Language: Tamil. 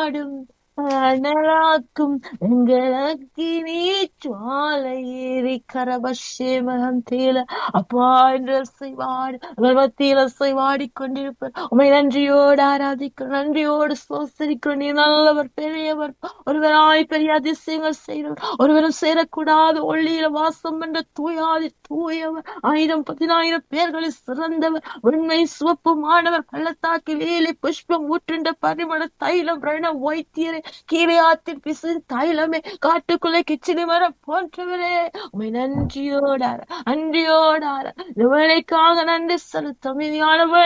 வாடும் அனலாக்கும் எங்களுக்கு நீ ஜுவாலை ஏறி கரபஷேமகம் தேல அப்பா என்று செய்வாடு மத்தியில செய்வாடி கொண்டிருப்பார் உமை நன்றியோடு ஆராதிக்கிறோம் நன்றியோடு சோசரிக்கிறோம் நீ நல்லவர் பெரியவர் ஒருவராய் பெரிய அதிசயங்கள் செய்கிறவர் ஒருவரும் சேரக்கூடாத ஒளியில வாசம் என்ற தூயாதி தூயவர் ஆயிரம் பதினாயிரம் பேர்களில் சிறந்தவர் உண்மை சிவப்புமானவர் பள்ளத்தாக்கில் ஏழை புஷ்பம் ஊற்றுண்ட பரிமள தைலம் ரண வைத்தியரே கீழையாத்தின் பிசு தைலமே காட்டுக்குள்ளே கிச்சிலி மரம் போன்றவரே உமை நன்றியோடார நன்றியோடார இவளைக்காக நன்றி செலுத்த மீதியானவர்